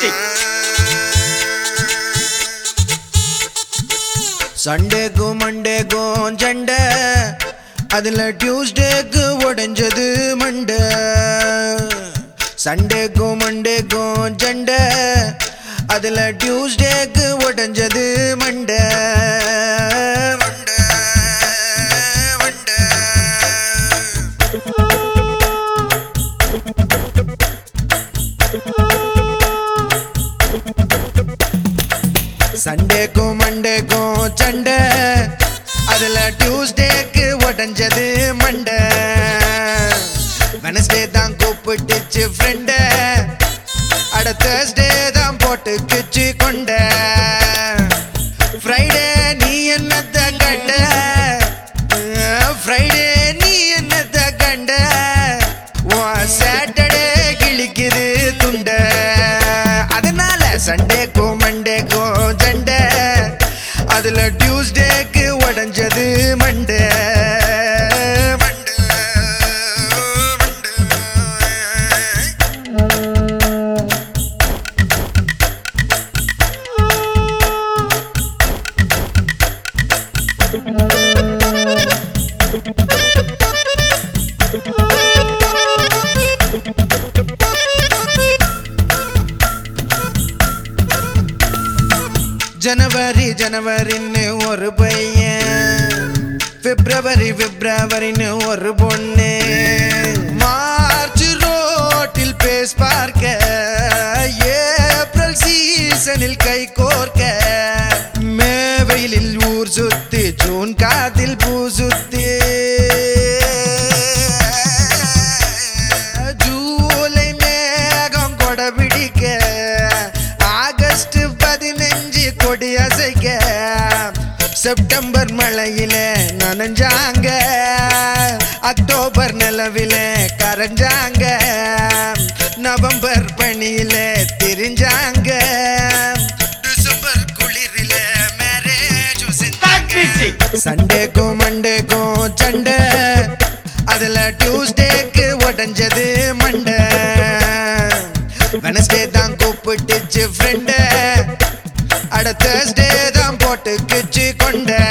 சண்டேக்கும் மண்டேக்கும் சண்டை அதுல டியூஸ்டேக்கு உடைஞ்சது மண்டை சண்டேக்கும் மண்டேக்கும் சண்டை அதுல டியூஸ்டேக்கு உடைஞ்சது மண்டை மண்டை மண்டை சண்டேக்கும் மண்டேக்கும் சண்டை அதுல டியூஸ்டேக்கு உடஞ்சது மண்டை வெனஸ்டே தான் கூப்பிட்டுச்சு ஃப்ரெண்ட அட தேர்ஸ்டே தான் போட்டு கிச்சு கொண்ட ஃப்ரைடே நீ என்னத்த கண்ட ஃப்ரைடே நீ என்னத்த கண்ட சாட்டர்டே கிழிக்குது துண்ட அதனால சண்டேக்கும் மண்டேக்கும் சண்டை அதுல டியூஸ்டேக்கு உடஞ்சது மண்டை மண்டை மண்டை ஜனவரி ஜனவரின்னு ஒரு பையன் பிப்ரவரி பிப்ரவரின்னு ஒரு பொண்ணு மார்ச் ரோட்டில் பேஸ் பார்க்க ஏப்ரல் சீசனில் கை கோர்க்க மே வெயிலில் ஊர் சுத்தி ஜூன் காத்தில் பூ சுத்தி ஜூலை மேகம் கொடை பிடிக்க ஆகஸ்ட் பதினஞ்சு கொடி அசைக்க செப்டம்பர் மழையில நனைஞ்சாங்க அக்டோபர் நிலவில கரைஞ்சாங்க நவம்பர் பனியில திரிஞ்சாங்க டிசம்பர் குளிரில மேரேஜ் செஞ்சாங்க சண்டேக்கும் மண்டேக்கும் சண்டை அதுல டியூஸ்டேக்கு உடஞ்சது மண்டை வெனஸ்டே தான் கூப்பிட்டுச்சு ஃப்ரெண்ட அட தேர்ஸ்டே தான் போட்டு கிச்சு கொண்ட